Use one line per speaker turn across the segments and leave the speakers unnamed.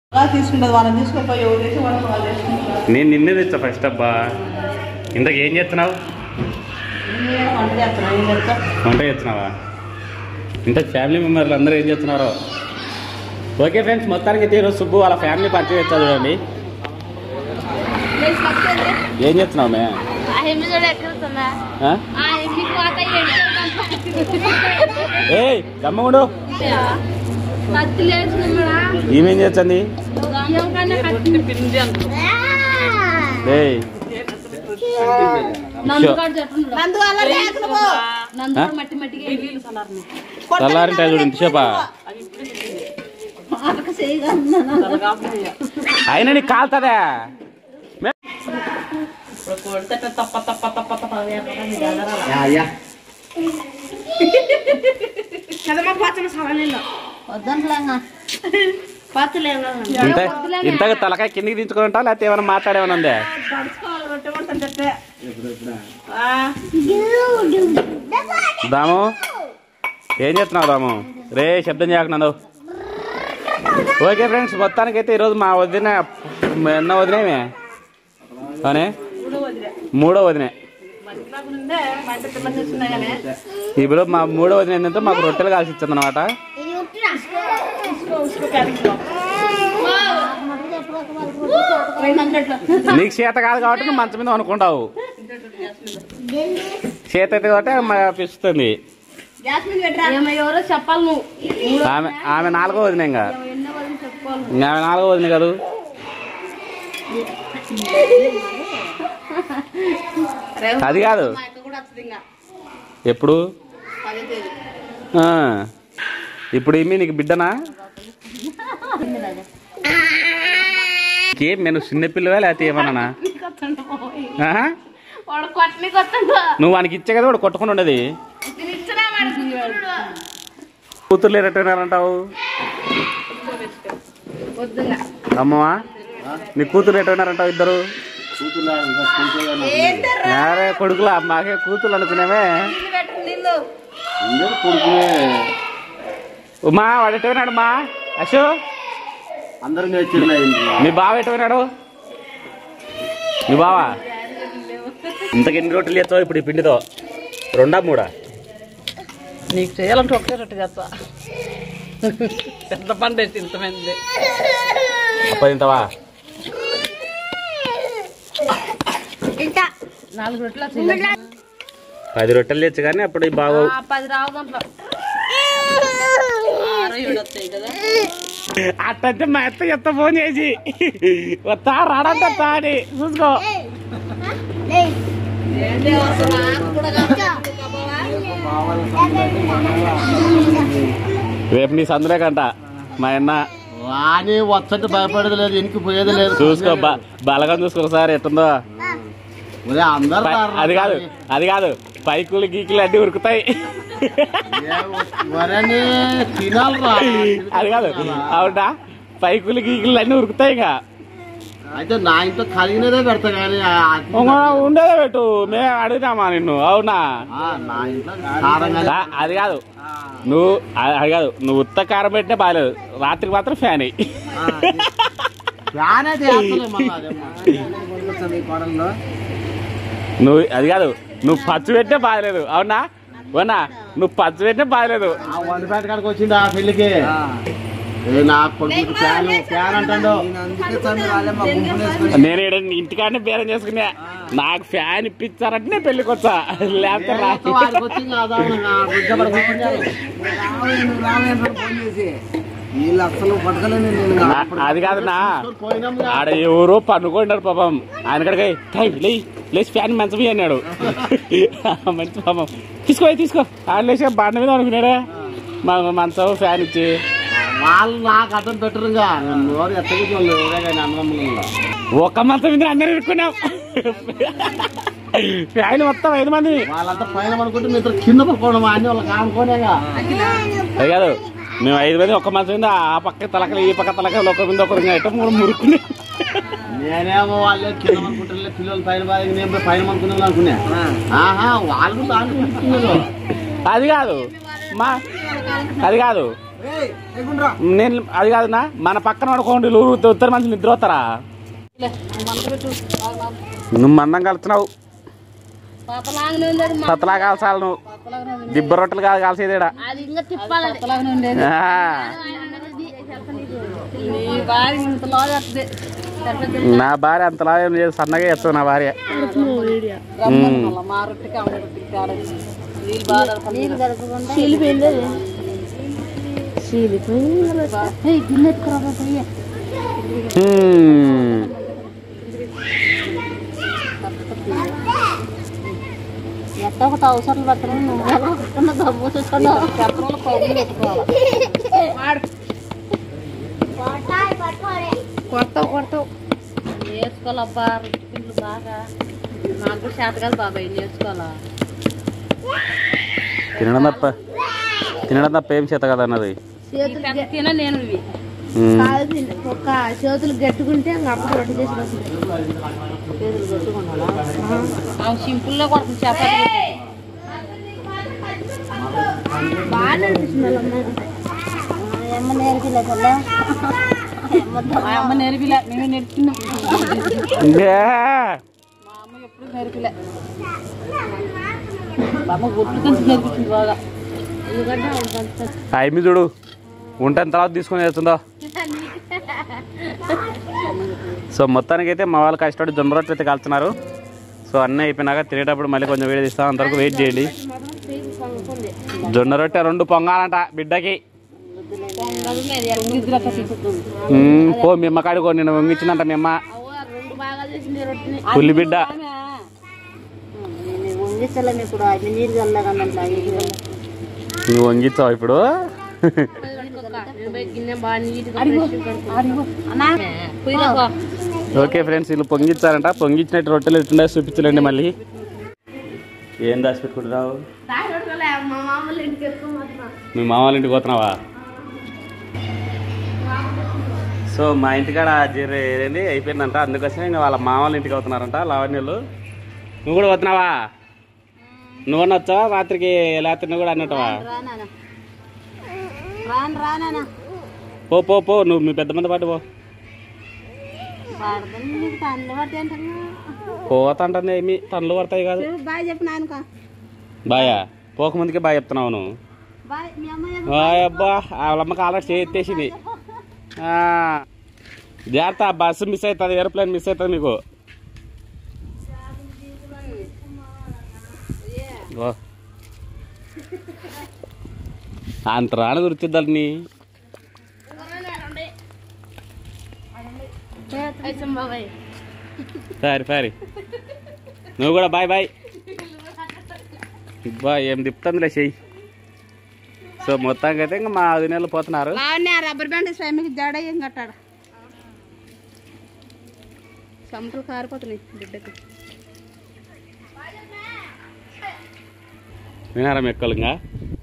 అలా తీసుకుంటుంది వాళ్ళని తీసుకుపోయి ఎవరు చేసి వాళ్ళు వాళ్ళు చేసుకుంటారు
నేను నిన్నే తెచ్చా ఫస్ట్ అబ్బా ఇంతకు ఏం చేస్తున్నావు
నేను వంట చేస్తున్నాను ఏం చేస్తా
వంట చేస్తున్నావా ఇంత ఫ్యామిలీ మెంబర్లు అందరూ ఏం చేస్తున్నారో ఓకే ఫ్రెండ్స్ మొత్తానికి అయితే ఈరోజు సుబ్బు వాళ్ళ ఫ్యామిలీ పరిచయం చేస్తా చూడండి ఏం చేస్తున్నావు మే ఆ? ఏయ్ గమ్మగుడు ఈమెం చేస్తుంది ఏయ్
నందువల్ల లేకుండా పో.
మట్టి మట్టిగా
చల్లారింటే చూడు ఇంతసేపా అయినా నీకు కాలుతుందా మే-
ఇప్పుడు కొడితే తప్ప తప్ప తప్ప తప్ప వేయకుండా నీ దగ్గర రా.
కదమ్మా పాత్ర సవనీళ్ళు పాత్రలేనా
ఇంత ఇంతగా తలకాయ కిందికి దించుకొని ఉంటావు లేకపోతే ఏమైనా మాట్లాడేమైనా ఉందే
పడుచుకోవాలి కొట్టమంటాను చెప్తే ఆ,
దాము ఏం చేస్తున్నావు దాము రే శబ్దం చేయకున్నాను ఓకే ఫ్రెండ్స్ మొత్తానికైతే ఈరోజు మా వదిన ఎన్న వదినేమే అవునే మూడో వదినే
మంచిగా ఉందే మా ఇంటి పిల్లలు చూస్తున్నాయి కానీ
ఇప్పుడు మా మూడో వదిన ఏంటంటే మాకు రొట్టెలు కాల్సి ఇచ్చింది అనమాట నీకు చేత కాదు కాబట్టి నువ్వు మంచం మీద అనుకుంటావు చేత అయితే కాబట్టి ఆమె పిస్తుంది
ఏమో ఎవరో చెప్పాలి నువ్వు
ఆమె ఆమె నాలుగో వదిన ఇంకా
ఎన్నో వాళ్ళు చెప్పుకోవాలి
ఇంకా ఆమె నాలుగో వదిన కాదు అది కాదు
మా అక్క కూడా వస్తుంది ఇంకా
ఎప్పుడు
పదే తేదీ
ఆ. ఇప్పుడు ఏమి నీకు బిడ్డనా ఏం నేను చిన్నపిల్లవా లేకపోతే ఏమన్నా ఆహా?
వాడు కొట్టని కొట్టండు
నువ్వు వానికి ఇచ్చే కదా వాడు కొట్టుకుని ఉండేది
నేను ఇచ్చినా వాడికి
కూతుర్లు ఎట్టయినారంటావు
వద్దుగా
అమ్మవా నీ కూతురు ఎట్టయినారంటావు ఇద్దరు అరే కొడుకులా మాకే కూతురు అనుకునేవే ఉమా వాడు ఎట్టయినాడు మా అశో
అందరూ నేర్చుకున్నాయి
మీ బావ ఎట్టయినాడు మీ బావా ఇంతకు ఎన్ని రొట్టెలు చేస్తావు ఇప్పుడు ఈ పిండితో రెండా మూడా
నీకు చేయాలంటే ఒకటే రొట్టె చేస్తా పెద్ద పండు వేసి ఇంతమంది
పది ఇంతవా
నాలుగు రొట్టెలు
పది రొట్టెలు తెచ్చు కానీ అప్పుడు ఈ బావ
ఆ, పది రావు దాంట్లో
ఆరో ఏడు వస్తాయి కదా
అట్టంటే మా అత్త చెత్త ఫోన్ చేసి వస్తా రాడంట వస్తా అని చూసుకో రేపు నీ సందులే కంట మా అన్న
వాని వచ్చంటే భయపడేది లేదు ఎనికి పోయేది లేదు
చూసుకో బ- బలగం చూసుకో ఒకసారి ఎట్టుందో
ఒరే, అందరూ
పై-
రారు
అది కాదు అది కాదు పైకులు గీకులు అన్ని ఉరుకుతాయి
వరని తినాలరా
అది కాదు అవునా పైకులు గీకులు అన్ని ఉరుకుతాయి ఇంకా
అయితే నా ఇంట్లో కలిగినదే పెడతా కానీ ఆ-
ఇంకో ఉండేదే పెట్టు మేము అడిగినామా నిన్ను అవునా
ఆ, నా ఇంట్లో కారంగా
ఆ, అది కాదు నువ్వు అది అది కాదు నువ్వు ఉత్త కారం పెట్టినా బాగాలేదు రాత్రికి మాత్రం ఫ్యాన్ అయ్యి
ఆ, ఫ్యాన్ అయితే వేస్తలే మళ్ళా అదేమ్మా. కొనుక్కొచ్చాను ఈ కోడల్లో.
నువ్వు అది కాదు నువ్వు పచ్చి పెట్టినా బాగలేదు అవునా అవునా నువ్వు పచ్చి పెట్టినా బాగలేదు
ఆ వందపేట కాడికి వచ్చిండు ఆ పెళ్లికి ఏ నా కొడుకు ఫ్యాన్ ఫ్యాన్ అంటాడు
నేను ఈడ ఇంటికాడనే బేరం చేసుకున్నా నాకు ఫ్యాన్ ఇప్పించారంటే నేను పెళ్లికి వచ్చా లేకపోతే రా
వాడికి వచ్చి ఇంకా అదాను, ఆ గుడ్డ పడ కూర్చున్నాడు.
వీళ్ళు అసలు పట్టుకోలేను నేను
నా- అది కాదు నా
పోయినాం ఇక.
ఆడ ఎవరో పన్నుకుంటారు పాపం ఆయన కడికి టై లే లేచి ఫ్యాన్ మంచమి అన్నాడు మంచి పాపం తీసుకో తీసుకో ఆయన లేచి బండ మీద అనుకున్నాడా మా మంచం ఫ్యాన్ ఇచ్చి
వాళ్ళు నాకు అర్థం పెట్టరు ఇంకా నోరు ఎత్తకి వాళ్ళు ఎవరే కానీ అన్నదమ్ములు
ఒక మంచం మీద అందరూ ఇరుక్కున్నాం ఫ్యాన్ మొత్తం ఐదు మంది
వాళ్ళంతా పైన అనుకుంటే మీ ఇద్దరు కింద పడుకోవడం అన్ని వాళ్ళకి ఆనుకోనేగా
అది కాదు మేము ఐదు మంది ఒక మంచం మీద ఆ పక్క తలకలు ఈ పక్క తలకలు ఒక మీద ఒకరు ఎట్ట మూడు మురుక్కుని
నేనేమో వాళ్ళే కింద అనుకుంటారులే పిల్లలు పైన బాగా నేను పోయి పైన అనుకున్నాను అనుకున్నా ఆహా వాళ్ళు దాంట్లో అనుకున్నారు
అది కాదు మా అది కాదు నేను అది కాదునా మన పక్కన పడుకోండి ఊరు ఉత్తర మనుషులు నిద్ర వస్తారా నువ్వు మందం కలుతున్నావు
పాతలాగానే ఉంది అది
సత్తలా కాల్చాలి నువ్వు దిబ్బ రొట్టెలు కాదు కాల్చేది ఈడ.
అది ఇంకా తిప్పాలి పాతలాగానే ఉండేది
ఆ,
నీ భార్య ఇంత లాగా వస్తుంది
నా భార్య అంతలా ఏం లేదు సన్నగా చేస్తావు నా భార్య ఉమ్.
మా రొట్టెకి ఆమె రొట్టెకి తేడా వచ్చింది. నీళ్ళు బాగా నీళ్ళు కలపకుండా చీలిపోయింది
ఉమ్.
ఎట్ట ఒకటి అవసరం పట్టడం నువ్వు గమ్ముతున్నావు చెప్పడంలో పౌరులు పెట్టుకోవాలి కొడతావు కొడతావు నేర్చుకోవాలబ్బా రుచులు బాగా నాకు కూడా చేత కాదు బాబాయ్ నేర్చుకోవాలా
తినడం తప్ప తినడం తప్ప ఏం చేత కదా అన్నది
చేతులు తిన నేను ఇవి
ఉమ్.
ఒక చేతులు గట్టుకుంటే ఇంకా అప్పుడు రొట్టె చేసి చేతులు గట్టుకున్నా సింపుల్ లో కొడుతుంది చపాతి బాగా అమ్మ నేర్పిలే కదా మా అమ్మ నేర్పిలే మేము నేర్చుకున్నాం
ఏ.
మా అమ్మ ఎప్పుడు నేర్పిలే మా అమ్మ గుర్తు కొంచెం నేర్పించింది బాగా ఎందుకంటే
అయిమి చూడు ఉంటాను తర్వాత తీసుకొని వెళ్తుందో సో మొత్తానికి అయితే మా వాళ్ళు కష్టపడి జొన్న రొట్టెలు అయితే కాల్చున్నారు సో అన్నీ అయిపోయినాక తినేటప్పుడు మళ్ళీ కొంచెం వేడి తీస్తాం అంతవరకు వెయిట్ చేయండి జొన్న రొట్టె రెండు పొంగాలంట బిడ్డకి ఉమ్, పో మీ అమ్మ కాడికో నేను వంగించిందంట మీ అమ్మ
రెండు భాగాలు చేసింది రొట్టెని
పుల్లి బిడ్డ
నేను వంగిస్తలేము ఇప్పుడు అది నీరు చల్లగా
నువ్వు వంగించావు ఇప్పుడు
గిన్నె బాగా నీట్గా
ఓకే ఫ్రెండ్స్ వీళ్ళు పొంగిచ్చారంట పొంగిచ్చినట్టు రొట్టెలు ఎట్టుండే చూపించలేండి మళ్ళీ ఏం దాచి పెట్టుకుంటున్నావు మీ మామ వాళ్ళ ఇంటికి పోతున్నావా సో మా ఇంటికాడ జీరే ఏంటి అయిపోయిందంట అందుకోసం ఇంకా వాళ్ళ మామ వాళ్ళ ఇంటికి అవుతున్నారంట లావణ్యులు నువ్వు కూడా పోతున్నావా నువ్వు వచ్చావా రాత్రికి రాత్రి నువ్వు కూడా అన్నట్టువా
రాను రానా
పో పో పో నువ్వు మీ పెద్ద మంది పాటు పో
పడదని నీకు తల్లి పడితే అంటాను
పోతాంటుంది ఏమి పనులు పడతాయి కాదు
బాయ్ చెప్పు నాయనక
బాయా పోకముందుకే బాగా చెప్తున్నావు నువ్వు
బాయ్ మీ అమ్మ
వాయ్ అబ్బా వాళ్ళ అమ్మకి ఆల్రెడీ చేసేసింది ఆ, జాగ్రత్త బస్సు మిస్ అవుతుంది ఏరోప్లేన్ మిస్ అవుతుంది మీకు ఓ. అంత రాని గుర్తిద్దాన్ని
బాబాయ్
సరే సరే నువ్వు కూడా బాయ్ బాయ్ బా ఏం తిప్పుతుందిలే చెయ్యి సో మొత్తానికి అయితే ఇంకా మా అదినేళ్ళు పోతున్నారు
లావణ్య రబ్బర్ బ్యాండ్ స్వామికి జడ ఏం కట్టాడు చెమటలు కారిపోతున్నాయి బిడ్డకి
వినారా మెక్కలు ఇంకా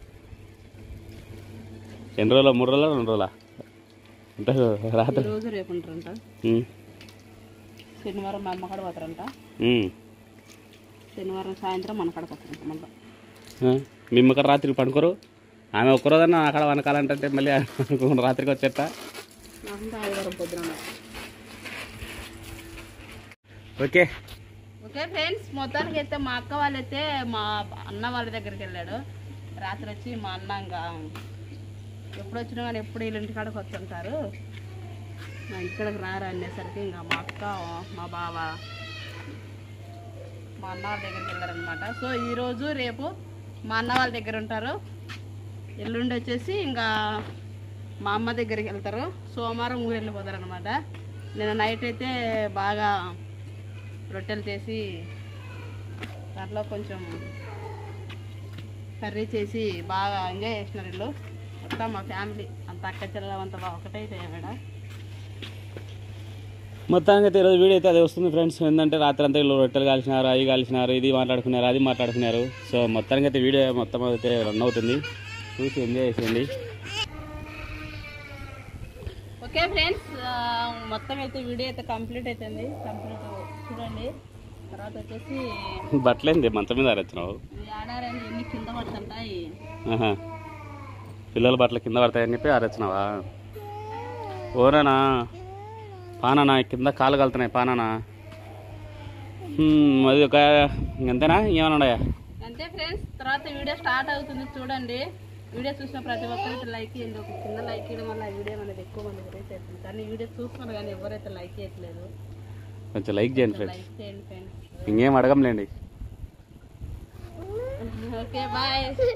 ఎన్ని రోజులు మూడు రోజులు రెండు రోజులా అంటే రాత్రి
రోజు రేపు ఉంటారంట
ఉమ్,
శనివారం మా అమ్మ కాడ పోతారంట
ఉమ్.
శనివారం సాయంత్రం మన కాడకు వస్తారంట మళ్ళీ
ఆ, మేము ఇక్కడ రాత్రికి పండుకోరు ఆమె ఒక్కరోజన్నా అక్కడ వనకాలంటే మళ్ళీ అనుకోకుండా రాత్రికి వచ్చేట
నాకు ఆదివారం పొద్దున
ఓకే
ఓకే ఫ్రెండ్స్ మొత్తానికి అయితే మా అక్క వాళ్ళైతే మా అన్న వాళ్ళ దగ్గరికి వెళ్ళాడు రాత్రి వచ్చి మా అన్న ఇంకా ఎప్పుడు వచ్చినా కానీ ఎప్పుడు వీళ్ళ ఇంటికాడకి వస్తుంటారు మా ఇంటికాడకి రారా అనేసరికి ఇంకా మా అక్క మా బావ మా అన్న వాళ్ళ దగ్గరికి వెళ్ళారనమాట సో ఈరోజు రేపు మా అన్న వాళ్ళ దగ్గర ఉంటారు ఎల్లుండి వచ్చేసి ఇంకా మా అమ్మ దగ్గరికి వెళ్తారు సోమవారం ఊరు వెళ్ళిపోతారు అనమాట నేను నైట్ అయితే బాగా రొట్టెలు చేసి దాంట్లో కొంచెం కర్రీ చేసి బాగా ఎంజాయ్ చేసినారు వీళ్ళు మొత్తం మా ఫ్యామిలీ అంత అక్క చెల్లెలు అంత బాగా ఒకటైతే మేడ
మొత్తానికి అయితే ఈరోజు వీడియో అయితే అదే వస్తుంది ఫ్రెండ్స్ ఏంటంటే రాత్రి అంతా వీళ్ళు రొట్టెలు కాల్చినారు అవి కాల్చినారు ఇది మాట్లాడుకున్నారు అది మాట్లాడుకున్నారు సో మొత్తానికి అయితే వీడియో మొత్తం అయితే రన్ అవుతుంది చూసి ఎంజాయ్ చేసేయండి
ఓకే ఫ్రెండ్స్ మొత్తం అయితే వీడియో అయితే కంప్లీట్ అవుతుంది కంప్లీట్ చూడండి తర్వాత వచ్చేసి
బట్టలేంది మంచం మీద ఆరొచ్చినావు
ఈ ఆడారని ఎన్ని కింద పడుతుంటాయి
ఆహా పిల్లల బట్టలు కింద పడతాయని చెప్పి ఆరేచ్చినావా ఓరేనా పానానా కింద కాలు కలుతున్నాయి పానానా హ్మ్, అది ఒక ఇంకంతేనా ఏమన్నా ఉన్నాయా
అంతే ఫ్రెండ్స్ తర్వాత వీడియో స్టార్ట్ అవుతుంది చూడండి వీడియో చూసిన ప్రతి ఒక్కరైతే లైక్ చేయండి ఒక చిన్న లైక్ చేయడం వల్ల ఆ వీడియో అనేది ఎక్కువ మంది రీచ్ అవుతుంది కానీ వీడియో చూస్తున్నారు కానీ ఎవరైతే లైక్ చేయట్లేదు
కొంచెం లైక్ చేయండి ఫ్రెండ్స్
లైక్ చేయండి ఫ్రెండ్స్
ఇంకేం అడగంలేండి
ఓకే బాయ్